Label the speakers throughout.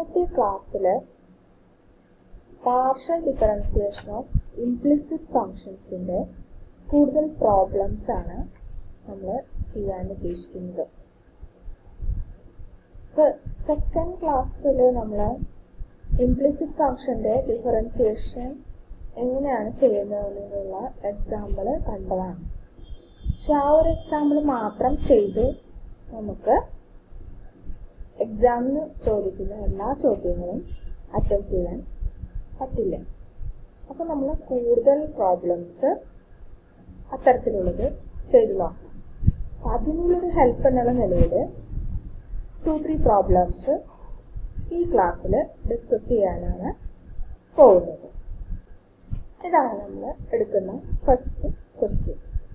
Speaker 1: ഇന്നത്തെ ക്ലാസ്സിൽ partial differentiation of implicit ഫങ്ഷൻസിൻ്റെ കൂടുതൽ പ്രോബ്ലംസ് ആണ് നമ്മൾ ചെയ്യാൻ ഉദ്ദേശിക്കുന്നത് ഇപ്പോൾ സെക്കൻഡ് ക്ലാസ്സിൽ നമ്മൾ ഇംപ്ലിസിറ്റ് ഫങ്ഷൻ്റെ ഡിഫറൻസിയേഷൻ എങ്ങനെയാണ് ചെയ്യുന്നതെന്നുള്ള എക്സാമ്പിൾ കണ്ടതാണ് പക്ഷെ ആ ഒരു എക്സാമ്പിൾ മാത്രം ചെയ്ത് നമുക്ക് എക്സാമിന് ചോദിക്കുന്ന എല്ലാ ചോദ്യങ്ങളും അറ്റംപ്റ്റ് ചെയ്യാൻ പറ്റില്ല അപ്പോൾ നമ്മൾ കൂടുതൽ പ്രോബ്ലംസ് അത്തരത്തിലുള്ളത് ചെയ്തു നോക്കാം അപ്പം അതിനുള്ളൊരു ഹെൽപ്പ് എന്നുള്ള നിലയിൽ ടു ത്രീ പ്രോബ്ലംസ് ഈ ക്ലാസ്സിൽ ഡിസ്കസ് ചെയ്യാനാണ് പോകുന്നത് ഇതാണ് നമ്മൾ എടുക്കുന്ന ഫസ്റ്റ് ക്വസ്റ്റ്യൻ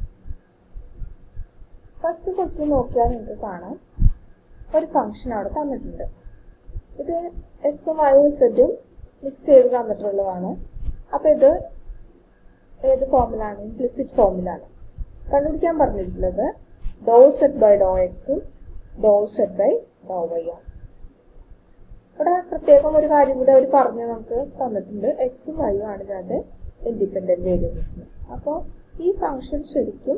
Speaker 1: ഫസ്റ്റ് ക്വസ്റ്റ്യൻ നോക്കിയാൽ നിങ്ങൾക്ക് കാണാം ഒരു ഫംഗ്ഷൻ അവിടെ തന്നിട്ടുണ്ട് ഇത് എക്സും വൈയും സെറ്റും മിക്സ് ചെയ്ത് തന്നിട്ടുള്ളതാണ് അപ്പോൾ ഇത് ഏത് ഫോമിലാണ് ഇംപ്ലിസിറ്റ് ഫോമിലാണ് കണ്ടുപിടിക്കാൻ പറഞ്ഞിട്ടുള്ളത് ഡോ സെറ്റ് ബൈ ഡോ എക്സും dou Z by Dr Y ആണ് ഇവിടെ പ്രത്യേകം ഒരു കാര്യം കൂടി അവർ പറഞ്ഞ് നമുക്ക് തന്നിട്ടുണ്ട് എക്സും വൈയും ആണ് ഇതിനകത്ത് ഇൻഡിപെൻഡന്റ് വേരിയബിൾസ് അപ്പോൾ ഈ ഫംഗ്ഷൻ ശരിക്കും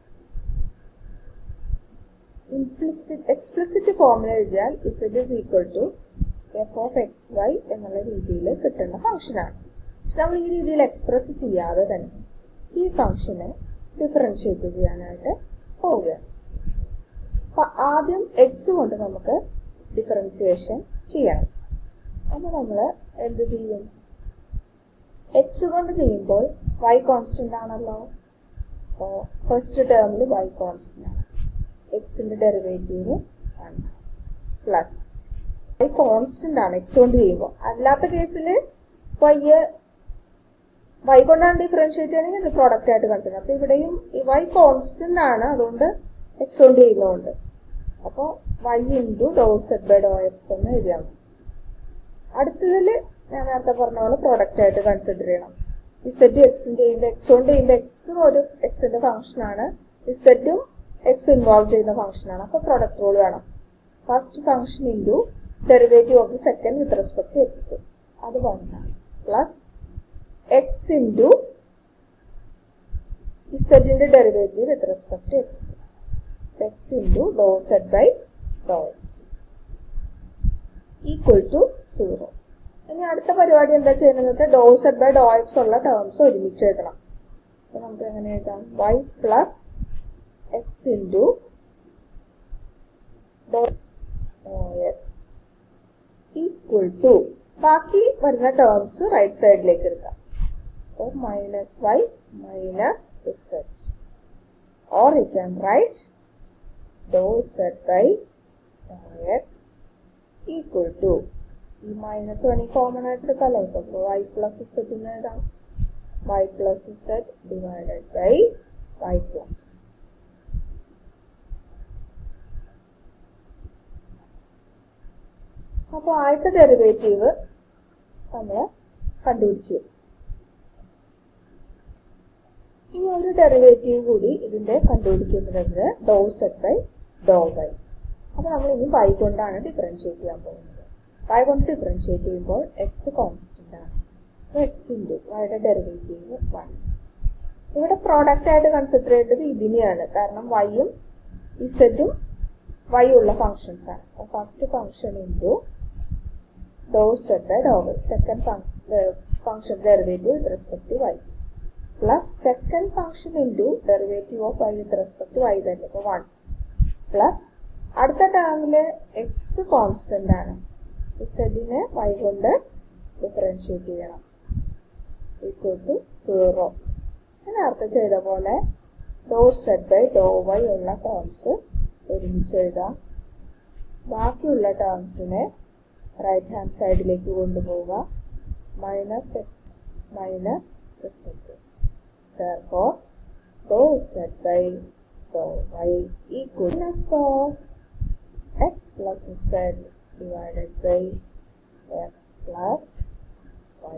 Speaker 1: ഇംപ്ലിസിറ്റ് എക്സ്പ്ലിസിറ്റ് ഫോമിൽ എഴുതിയാൽ Z is equal to F of X Y എന്നുള്ള രീതിയിൽ കിട്ടുന്ന ഫംഗ്ഷനാണ് പക്ഷെ നമ്മൾ ഈ രീതിയിൽ എക്സ്പ്രസ് ചെയ്യാതെ തന്നെ ഈ ഫംഗ്ഷനെ ഡിഫറൻഷിയേറ്റ് ചെയ്യാനായിട്ട് പോവുകയാണ് അപ്പൊ ആദ്യം എക്സ് കൊണ്ട് നമുക്ക് ഡിഫറൻസിയേഷൻ ചെയ്യണം അപ്പൊ നമ്മൾ എന്ത് ചെയ്യും എക്സ് കൊണ്ട് ചെയ്യുമ്പോൾ വൈ കോൺസ്റ്റന്റ് ആണല്ലോ അപ്പോൾ ഫസ്റ്റ് ടേമിൽ വൈ കോൺസ്റ്റന്റ് ആണ് എക്സിന്റെ derivative one plus Y constant ആണ് എക്സ് കൊണ്ട് ചെയ്യുമ്പോൾ അല്ലാത്ത കേസിൽ വൈ വൈ കൊണ്ടാണ് ഡിഫറൻഷിയേറ്റ് ചെയ്യണമെങ്കിൽ ഇത് പ്രോഡക്റ്റ് ആയിട്ട് കൺസിഡർ അപ്പൊ ഇവിടെയും ഈ വൈ കോൺസ്റ്റന്റ് ആണ് അതുകൊണ്ട് എക്സ് കൊണ്ട് ചെയ്യുന്നതുകൊണ്ട് അപ്പോൾ Y into dou Z by Dr X എന്ന് എഴുതിയാൽ മതി അടുത്തതിൽ ഞാൻ നേരത്തെ പറഞ്ഞ പോലെ പ്രോഡക്റ്റ് ആയിട്ട് കൺസിഡർ ചെയ്യണം ഇസെറ്റും എക്സും ചെയ്യുമ്പോൾ എക്സ് കൊണ്ട് ചെയ്യുമ്പോൾ എക്സും ഒരു എക്സിന്റെ ഫംഗ്ഷൻ ആണ് ഇസെറ്റും എക്സ് ഇൻവോൾവ് ചെയ്യുന്ന ഫംഗ്ഷൻ ആണ് അപ്പോൾ പ്രൊഡക്റ്റ് റൂൾ വേണം first function into derivative of the second with respect to X അത് വണ്ണാണ് പ്ലസ് എക്സ് ഇൻറ്റു ഇസെറ്റിന്റെ derivative with respect to X X into dou Z by Dr X equal to zero ഇനി അടുത്ത പരിപാടി എന്താ ചെയ്യുന്നത് വെച്ചാൽ dou Z by Dr X ഉള്ള ടേംസ് ഒരുമിച്ച് എഴുതണം അപ്പൊ നമുക്ക് എങ്ങനെ എഴുതാം Y plus X into Dr X equal to ബാക്കി വരുന്ന ടേംസ് റൈറ്റ് സൈഡിലേക്ക് എടുക്കാം അപ്പോൾ minus Y minus Z or you can write dou Z by X equal to ഈ മൈനസ് വേണമെങ്കിൽ കോമൺ ആയിട്ട് എടുക്കാമല്ലോ അപ്പോൾ വൈ പ്ലസ് സെറ്റിന് എഴുതാം Y plus Z divided by Y plus അപ്പോൾ ആദ്യത്തെ ഡെറിവേറ്റീവ് നമ്മൾ കണ്ടുപിടിച്ചു ഇനി ഒരു ഡെറിവേറ്റീവ് കൂടി ഇതിന്റെ കണ്ടുപിടിക്കുന്നത് dou Z by Dr Y അപ്പോൾ നമ്മൾ ഇനി വൈ കൊണ്ടാണ് ഡിഫറൻഷിയേറ്റ് ചെയ്യാൻ പോകുന്നത് വൈ കൊണ്ട് ഡിഫറൻഷിയേറ്റ് ചെയ്യുമ്പോൾ എക്സ് കോൺസ്റ്റന്റ് ആണ് അപ്പോൾ എക്സ് ഇൻറ്റു വൈയുടെ ഡെറിവേറ്റീവ് വൺ ഇവിടെ പ്രോഡക്റ്റ് ആയിട്ട് കൺസിഡർ ചെയ്യേണ്ടത് ഇതിനെയാണ് കാരണം വൈയും ഇസറ്റും വൈ ഉള്ള ഫങ്ഷൻസ് ആണ് അപ്പോൾ first function into dou Z by Dr Y second function derivative with respect to Y plus second function into derivative of Y with respect to Y തന്നെ അപ്പോൾ വൺ പ്ലസ് അടുത്ത ടേമില് X constant ആണ് സെറ്റിനെ Y കൊണ്ട് differentiate ചെയ്യണം equal to zero നേരത്തെ ചെയ്ത പോലെ dou Z by Dr Y ഉള്ള ടേംസ് ഒരുമിച്ച് എഴുതാം ബാക്കിയുള്ള ടേംസിനെ റൈറ്റ് ഹാൻഡ് സൈഡിലേക്ക് കൊണ്ടുപോവുക minus X minus Z therefore dou z by dou y equal minus of x plus z divided by x plus y.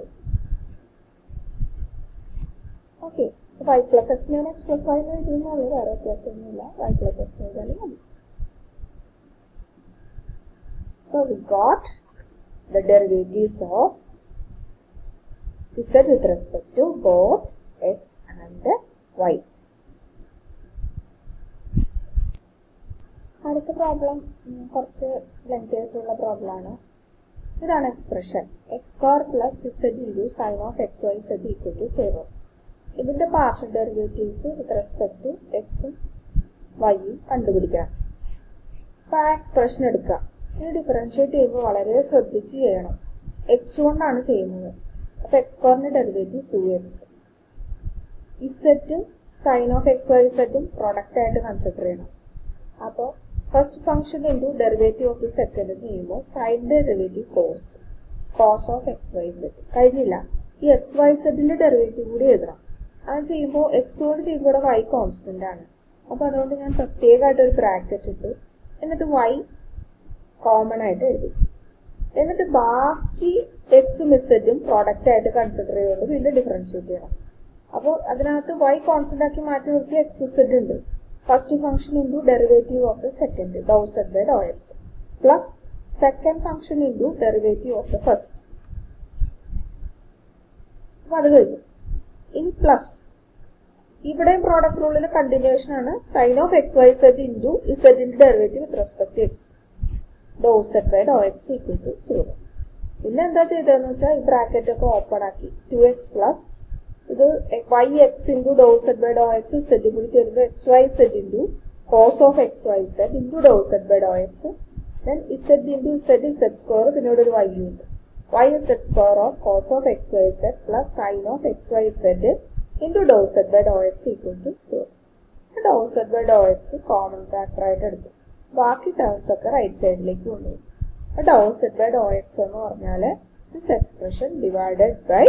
Speaker 1: Okay, y plus x ഞാൻ x plus y എന്ന് എഴുതുന്നുള്ളൂ വേറെ വ്യത്യാസമൊന്നുമില്ല y plus x എന്ന് എഴുതാനും മതി So we got the derivatives of z with respect to both x and y. അടുത്ത problem കുറച്ച് lengthy ആയിട്ടുള്ള പ്രോബ്ലം ആണ് ഇതാണ് expression X square plus Z into sine of X Y Z equal to zero ഇതിന്റെ partial derivatives with respect to എക്സും വൈയും കണ്ടുപിടിക്കണം അപ്പൊ ആ എക്സ്പ്രഷൻ എടുക്കുക ഇത് ഡിഫറൻഷിയേറ്റ് ചെയ്യുമ്പോൾ വളരെ ശ്രദ്ധിച്ച് ചെയ്യണം എക്സ് കൊണ്ടാണ് ചെയ്യുന്നത് അപ്പൊ എക്സ് സ്ക്വയറിന്റെ ഡെറിവേറ്റീവ് ടു എക്സ് ഇസെറ്റും സൈൻ ഓഫ് എക്സ് വൈ സെറ്റും പ്രൊഡക്റ്റ് ആയിട്ട് കൺസിഡർ ചെയ്യണം അപ്പോൾ first function into derivative of the second ചെയ്യുമ്പോൾ side derivative cos cos of X y z കഴിഞ്ഞില്ല ഈ എക്സ് വൈ സെറ്റിന്റെ ഡെറിവേറ്റീവ് കൂടി എഴുതണം അത് ചെയ്യുമ്പോൾ എക്സ് കൊണ്ട് ചെയ്യുമ്പോൾ ഇവിടെ വൈ കോൺസ്റ്റന്റ് ആണ് അപ്പൊ അതുകൊണ്ട് ഞാൻ പ്രത്യേകമായിട്ട് ഒരു ബ്രാക്കറ്റ് ഇട്ടു എന്നിട്ട് വൈ കോമൺ ആയിട്ട് എഴുതി എന്നിട്ട് ബാക്കി എക്സും ഇസെറ്റും പ്രോഡക്റ്റ് ആയിട്ട് കൺസിഡർ ചെയ്തുകൊണ്ട് വീണ്ടും ഡിഫറൻഷിയേറ്റ് ചെയ്യണം അപ്പോൾ അതിനകത്ത് വൈ കോൺസ്റ്റന്റ് ആക്കി മാറ്റി നിർത്തി എക്സ് ഇസെറ്റ് ഉണ്ട് first function into derivative of the second do z by Dr x plus second function into derivative of the first അപ്പൊ അത് കഴിഞ്ഞു ഇനി പ്ലസ് ഇവിടെയും പ്രോഡക്റ്റ് റൂളിൽ കണ്ടിന്യൂഷൻ ആണ് sine of X Y z into ഇസെഡിന്റെ derivative with respect to x do z by Dr X equal to zero പിന്നെ എന്താ ചെയ്തതെന്ന് വെച്ചാൽ ഈ ബ്രാക്കറ്റ് ഒക്കെ ഓപ്പൺ ആക്കി ടു എക്സ് പ്ലസ് ഇത് y x into do z by Dr x z കൂടി ചേരുമ്പോൾ x Y z into cos of X Y z into do z by Dr x then z into z z square പിന്നെ ഇവിടെ ഒരു y ഉണ്ട് y z square of cos of X Y z plus sine of X Y z into do z by Dr X equal to zero do z by Dr x common factor ആയിട്ട് എടുത്തു ബാക്കി terms ഒക്കെ right സൈഡിലേക്ക് കൊണ്ടുപോയി do z by Dr X എന്ന് പറഞ്ഞാൽ this expression divided by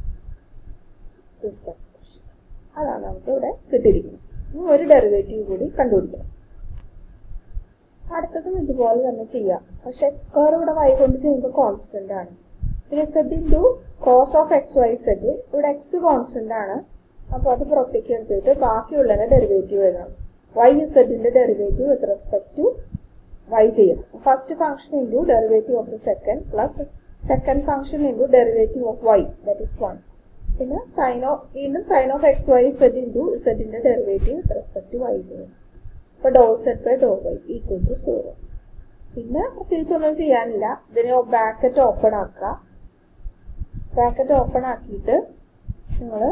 Speaker 1: this expression അതാണ് നമുക്ക് ഇവിടെ കിട്ടിയിരിക്കുന്നത് ഇനി ഒരു ഡെറിവേറ്റീവ് കൂടി കണ്ടുപിടിക്കണം അടുത്തതും ഇതുപോലെ തന്നെ ചെയ്യാം പക്ഷെ എക്സ് സ്ക്വയർ ഇവിടെ വൈ കൊണ്ട് ചെയ്യുമ്പോൾ കോൺസ്റ്റന്റ് ആണ് പിന്നെ z into cos of X Y z ഇവിടെ എക്സ് കോൺസ്റ്റന്റ് ആണ് അപ്പൊ അത് പുറത്തേക്ക് എടുത്തിട്ട് ബാക്കിയുള്ളതിന്റെ ഡെറിവേറ്റീവ് എഴുതണം വൈ സെഡിന്റെ derivative with respect to y ചെയ്യണം first function into derivative of the second plus second function into derivative of y that is one പിന്നെ സൈൻ ഓഫ് വീണ്ടും sine of X Y z into സെഡിന്റെ derivative with respect to y ചെയ്യണം അപ്പൊ do z by Dr Y equal to zero പിന്നെ പ്രത്യേകിച്ചൊന്നും ചെയ്യാനില്ല ഇതിനെ bracket open ആക്കുക ബ്രാക്കറ്റ് ഓപ്പൺ ആക്കിയിട്ട് നിങ്ങൾ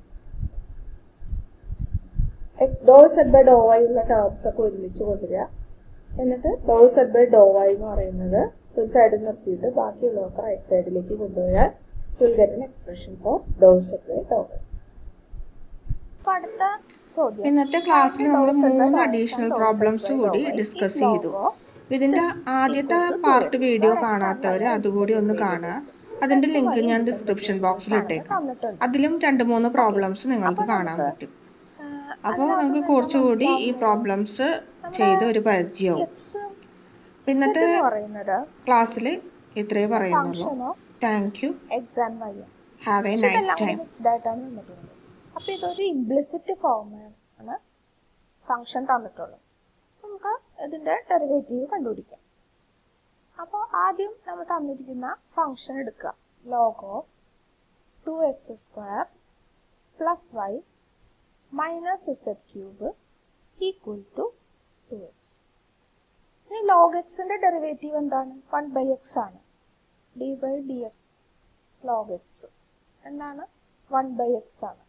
Speaker 1: do z by Dr Y ഉള്ള ടേംസ് ഒക്കെ ഒരുമിച്ച് കൊണ്ടുവരിക എന്നിട്ട് do z by Dr y എന്ന് പറയുന്നത് ഒരു സൈഡിൽ നിർത്തിയിട്ട് ബാക്കിയുള്ളതൊക്കെ റൈറ്റ് സൈഡിലേക്ക് കൊണ്ടുപോയാൽ will get an expression for do z by Dr y
Speaker 2: അടുത്ത ചോദ്യം
Speaker 3: ഇന്നത്തെ ക്ലാസ്സിൽ നമ്മൾ മൂന്ന് അഡീഷണൽ പ്രോബ്ലംസ് കൂടി ഡിസ്കസ് ചെയ്തു ഇതിന്റെ ആദ്യത്തെ പാർട്ട് വീഡിയോ കാണാത്തവർ അതുകൂടി ഒന്ന് കാണുക അതിന്റെ ലിങ്ക് ഞാൻ ഡിസ്ക്രിപ്ഷൻ ബോക്സിൽ ഇട്ടേക്കാം
Speaker 2: തന്നിട്ടുണ്ട്
Speaker 3: അതിലും രണ്ട് മൂന്ന് പ്രോബ്ലംസ് നിങ്ങൾക്ക് കാണാൻ പറ്റും അപ്പോൾ നമുക്ക് കുറച്ചുകൂടി ഈ പ്രോബ്ലംസ് ചെയ്ത് ഒരു പരിചയവും ഇന്നത്തെ
Speaker 2: എന്ന് പറയുന്നത്
Speaker 3: ക്ലാസ്സിൽ ഇത്രേ പറയുന്നുള്ളൂ
Speaker 2: function of
Speaker 3: thank you
Speaker 2: exam y
Speaker 3: have a nice time
Speaker 2: mixed ആയിട്ടാണ് തന്നിട്ടുള്ളത് അപ്പൊ ഇതൊരു ഇംപ്ലിസിറ്റ് ഫോം ആണ് ഫംഗ്ഷൻ തന്നിട്ടുള്ളത് നമുക്ക് ഇതിന്റെ ഡെറിവേറ്റീവ് കണ്ടുപിടിക്കാം അപ്പോൾ ആദ്യം നമ്മൾ തന്നിരിക്കുന്ന ഫംഗ്ഷൻ എടുക്കുക log of two x square plus y minus z cube equal to two x ഇനി ലോഗ് എക്സിന്റെ ഡെറിവേറ്റീവ് എന്താണ് വൺ ബൈ എക്സ് ആണ് d by d x log x എന്താണ് വൺ ബൈ എക്സ് ആണ്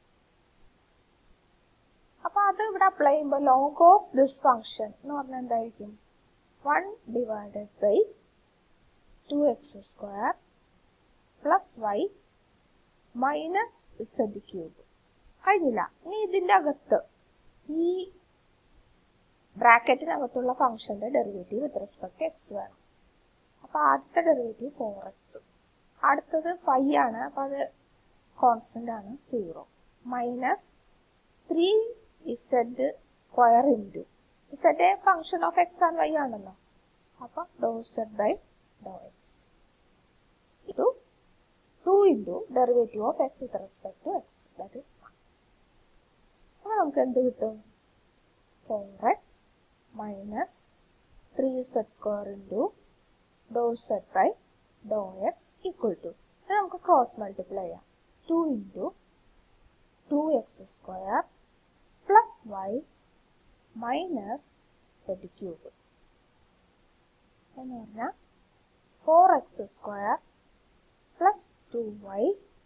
Speaker 2: അപ്പൊ അത് ഇവിടെ അപ്ലൈ ചെയ്യുമ്പോൾ ലോഗ് ഓഫ് ദിസ് ഫംഗ്ഷൻ എന്ന് പറഞ്ഞാൽ എന്തായിരിക്കും one divided by two x square plus y minus z cube കഴിഞ്ഞില്ല ഇനി ഇതിന്റെ അകത്ത് ഈ ബ്രാക്കറ്റിനകത്തുള്ള ഫംഗ്ഷന്റെ ഡെറിവേറ്റീവ് വിത്ത് റെസ്പെക്ട് എക്സ് വേണം അപ്പൊ ആദ്യത്തെ ഡെറിവേറ്റീവ് ഫോർ എക്സ് അടുത്തത് ഫൈവ് ആണ് അപ്പൊ അത് കോൺസ്റ്റന്റ് ആണ് zero minus three z square into z a function of x and y ആണല്ലോ അപ്പൊ do z by Dr x into two into derivative of x with respect to x that is one അപ്പൊ നമുക്ക് എന്ത് കിട്ടും four x minus three z square into do z by Dr X equal to ഇത് നമുക്ക് cross multiply ചെയ്യാം to into two x square plus y minus z cube എന്ന് പറഞ്ഞാൽ four x square plus two y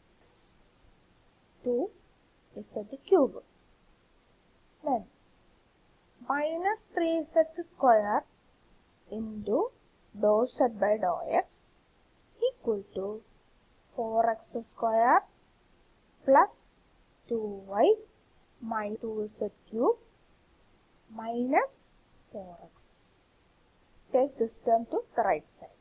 Speaker 2: two z cube then minus 3z square into dou z by dou x equal to 4x square plus 2y minus 2z cube minus 4x. Take this term to the right side.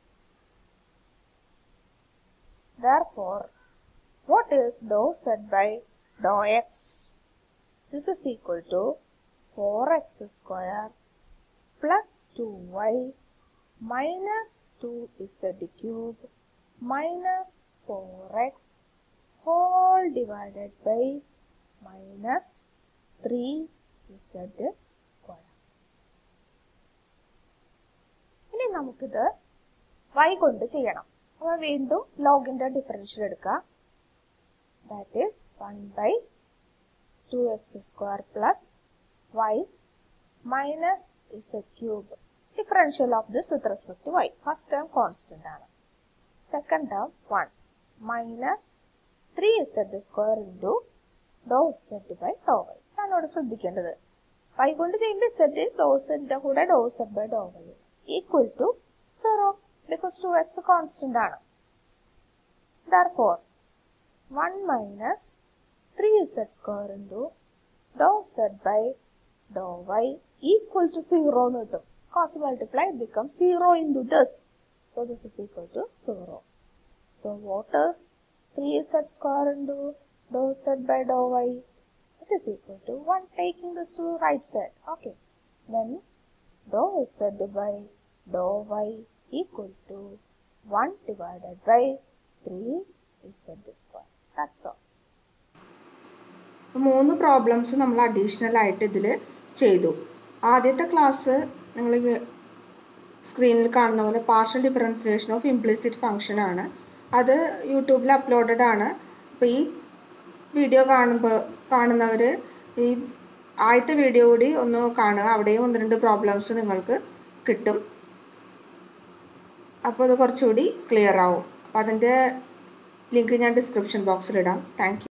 Speaker 2: Therefore, what is dou z by dou x? This is equal to 4x square plus 2y minus 2z cube minus 4x whole divided by minus 3z square. ഇനി നമുക്കിത് y കൊണ്ട് ചെയ്യണം അപ്പോൾ വീണ്ടും ലോഗിന്റെ differential എടുക്കുക that is one by 2x square plus y minus z cube. Differential of this with respect to y. First term constant ആണ്. Second term 1 minus 3z square into dou z by dou y. ആണ് ഇവിടെ ശ്രദ്ധിക്കേണ്ടത് y കൊണ്ട് ചെയ്യുമ്പോൾ z dou z ന്റെ കൂടെ dou z by dou y equal to 0 because 2x constant ആണ്. Therefore 1 minus 3z square into dou z by dou y equal to 0 എന്ന് കിട്ടും cos multiply becomes 0 into this so this is equal to 0 so what is 3z square into dou z by dou y it is equal to 1 taking this to right side okay then dou z by dou y equal to 1 divided by 3 z square that's all
Speaker 3: മൂന്ന് problems നമ്മൾ additional ആയിട്ട് ഇതിൽ ചെയ്തു ആദ്യത്തെ class നിങ്ങൾ സ്ക്രീനിൽ കാണുന്ന പോലെ partial differentiation of implicit function ആണ് അത് യൂട്യൂബിൽ അപ്ലോഡഡ് ആണ് അപ്പോൾ ഈ വീഡിയോ കാണുമ്പോൾ കാണുന്നവർ ഈ ആദ്യത്തെ വീഡിയോ കൂടി ഒന്ന് കാണുക അവിടെയും ഒന്ന് രണ്ട് പ്രോബ്ലംസ് നിങ്ങൾക്ക് കിട്ടും അപ്പോൾ അത് കുറച്ചുകൂടി ക്ലിയർ ആവും അപ്പോൾ അതിൻ്റെ ലിങ്ക് ഞാൻ ഡിസ്ക്രിപ്ഷൻ ബോക്സിൽ ഇടാം താങ്ക്